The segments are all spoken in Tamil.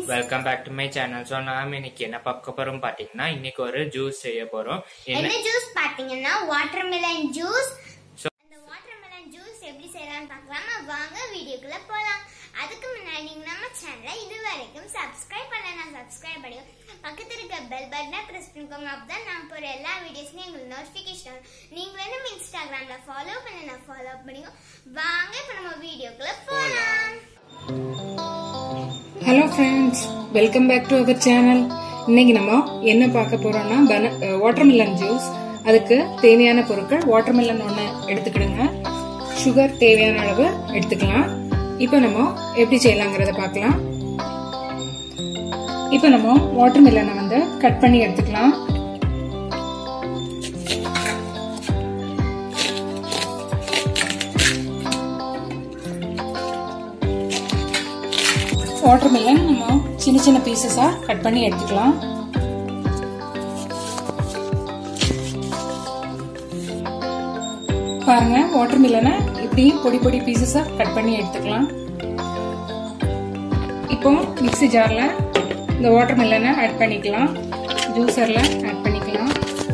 welcome back to my channel so நாம இன்னைக்கு என்ன பார்க்க போறோம் பாத்தீங்கன்னா இன்னைக்கு ஒரு ஜூஸ் செய்ய போறோம் என்ன என்ன ஜூஸ் பாத்தீங்கன்னா வாட்டர்மெலன் ஜூஸ் So- அந்த வாட்டர்மெலன் ஜூஸ் எப்படி செய்யலாம்னு பார்க்கலாமா வாங்க வீடியோக்குள்ள போலாம் அதுக்கு முன்னாடி நம்ம சேனலை இது வரைக்கும் சப்ஸ்கிரைப் பண்ணலனா சப்ஸ்கிரைப் பண்ணி பக்கத்துல இருக்க பெல் பட்டனை பிரஸ் பண்ணிக்கோங்க அப்பதான் நான் போற எல்லா வீடியோஸ்லயும் உங்களுக்கு நோட்டிபிகேஷன் நீங்க வேணும் இன்ஸ்டாகிராம்ல ஃபாலோ பண்ண ஃபாலோ பண்ணிக்கோ வாங்க இப்ப நம்ம வீடியோக்குள்ள போலாம் hello friends welcome back to our channel இன்னைக்கு நம்ம என்ன பார்க்க போறோம்னா வாட்டர்மெலன் ஜூஸ் அதுக்கு தேவையான பொருட்கள் வாட்டர்மெலன் ஒன்று எடுத்துக்கிடுங்க சுகர் தேவையான அளவு எடுத்துக்கலாம் இப்போ நம்ம எப்படி செய்யலாங்கிறத பார்க்கலாம் இப்போ நம்ம வாட்டர்மெலனை வந்து கட் பண்ணி எடுத்துக்கலாம் வாட்டர்மெலன் நம்ம சின்ன சின்ன பீசஸா கட் பண்ணி எடுத்துக்கலாம் பாருங்க வாட்டர்மெலனை இப்படி பொடி பொடி பீசஸா கட் பண்ணி எடுத்துக்கலாம் இப்போ மிக்ஸி ஜார்ல இந்த வாட்டர்மெலனை ஆட் பண்ணிக்கலாம் ஜூசர்ல ஆட் பண்ணிக்கலாம்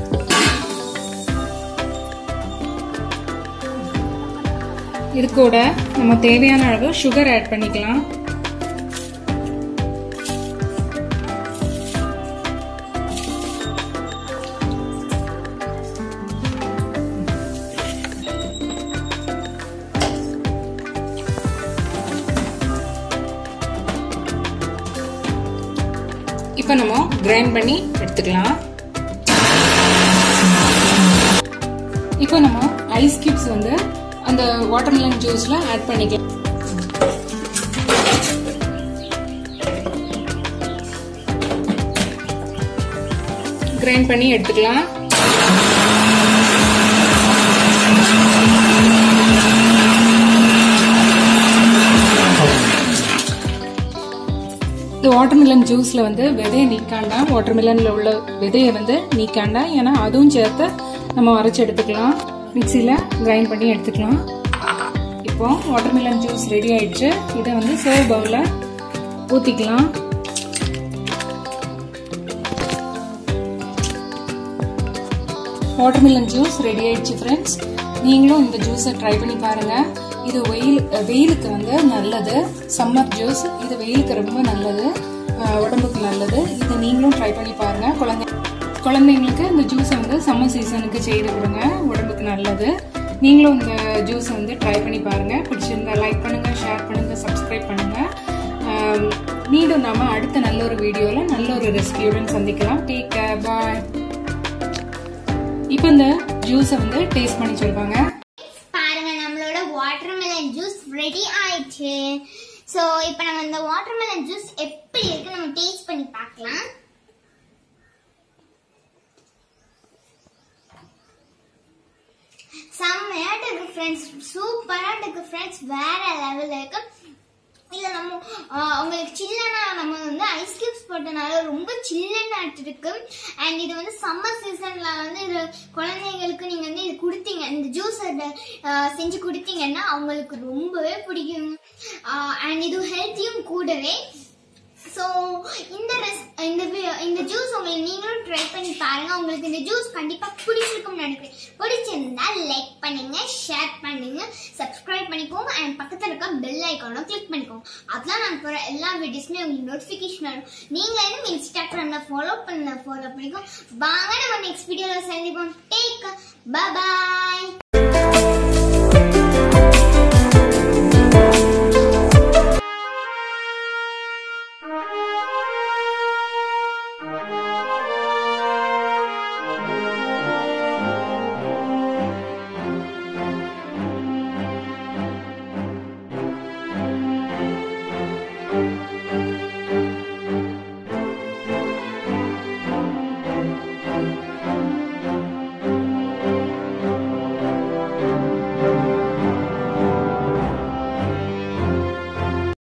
இது கூட நம்ம தேவையான அளவு சுகர் ஆட் பண்ணிக்கலாம் இப்போ நம்ம கிரைண்ட் பண்ணி எடுத்துக்கலாம் இப்போ நம்ம ஐஸ் கியூப்ஸ் வந்து அந்த வாட்டர்மெலன் ஜூஸ்ல ஆட் பண்ணிக்கலாம் கிரைண்ட் பண்ணி எடுத்துக்கலாம் இந்த வாட்டர்மெலன் ஜூஸ்ல வந்து விதையை நீக்காண்டா வாட்டர்மெலன்ல உள்ள விதையை வந்து நீக்காண்டா ஏன்னா அதுவும் சேர்த்து நம்ம அரைச்சு எடுத்துக்கலாம் மிக்சியில கிரைண்ட் பண்ணி எடுத்துக்கலாம் இப்போ வாட்டர்மெலன் ஜூஸ் ரெடி ஆயிடுச்சு இதை வந்து சர்வ் பவுல ஊத்திக்கலாம் வாட்டர்மெலன் ஜூஸ் ரெடி ஆயிடுச்சு ஃப்ரெண்ட்ஸ் நீங்களும் இந்த ஜூஸை ட்ரை பண்ணி பாருங்க இது வெயில் வெயிலுக்கு வந்து நல்லது சம்மர் ஜூஸ் இது வெயிலுக்கு ரொம்ப நல்லது அஹ் உடம்புக்கு நல்லது இது நீங்களும் ட்ரை பண்ணி பாருங்க குழந்தை குழந்தைங்களுக்கு இந்த ஜூஸை வந்து சம்மர் சீசனுக்கு செய்து கொடுங்க உடம்புக்கு நல்லது நீங்களும் இந்த ஜூஸை வந்து ட்ரை பண்ணி பாருங்க பிடிச்சிருந்தா லைக் பண்ணுங்க ஷேர் பண்ணுங்க சப்ஸ்கிரைப் பண்ணுங்க அஹ் மீண்டும் நாம அடுத்த நல்ல ஒரு வீடியோல நல்ல ஒரு ரெசிபியுடன் சந்திக்கலாம் டேக் கேர் பாய் இப்போ இந்த ஜூஸை வந்து டேஸ்ட் பண்ணி சொல்லுவாங்க பாருங்க நம்மளோட வாட்டர்மெலன் ஜூஸ் ரெடி ஆயிடுச்சு சோ இப்போ நம்ம இந்த வாட்டர்மெலன் ஜூஸ் எப்படி இருக்கு நம்ம டேஸ்ட் பண்ணி பார்க்கலாம் செம்மையாட்டு இருக்கு ஃப்ரெண்ட்ஸ் சூப்பராட்டு இருக்கு ஃப்ரெண்ட்ஸ் வேற லெவல்ல இருக்கு இல்ல நம்ம ஆஹ், உங்களுக்கு சில்லனா நம்ம வந்து ஐஸ் கியூப்ஸ் போட்டனால ரொம்ப சில்லன்னு இருக்கு அண்ட் இது வந்து சம்மர் சீசன்ல வந்து இது குழந்தைங்களுக்கு நீங்க வந்து இது கொடுத்தீங்க இந்த ஜூஸ் செஞ்சு கொடுத்தீங்கன்னா அவங்களுக்கு ரொம்பவே பிடிக்கும் அண்ட் இது ஹெல்த்தியும் கூடவே ஸோ இந்த ரெஸ் இந்த வி- இந்த ஜூஸ் உங்களுக்கு நீங்களும் ட்ரை பண்ணி பாருங்க உங்களுக்கு இந்த ஜூஸ் கண்டிப்பா பிடிச்சிருக்கும்னு நினைக்கிறேன் பிடிச்சிருந்தா லைக் பண்ணுங்க ஷேர் பண்ணுங்க சப்ஸ்கிரைப் பண்ணிக்கோங்க அண்ட் பக்கத்துல இருக்க பெல் ஐக்கானும் கிளிக் பண்ணிக்கோங்க அதெல்லாம் நான் போற எல்லா வீடியோஸ்மே உங்களுக்கு நோட்டிஃபிகேஷன் வரும் நீங்க இன்னும் இன்ஸ்டாகிராம்ல ஃபாலோ பண்ண ஃபாலோ பண்ணிக்கோ வாங்க நம்ம நெக்ஸ்ட் வீடியோல சந்திப்போம் டேக் பாய் Thank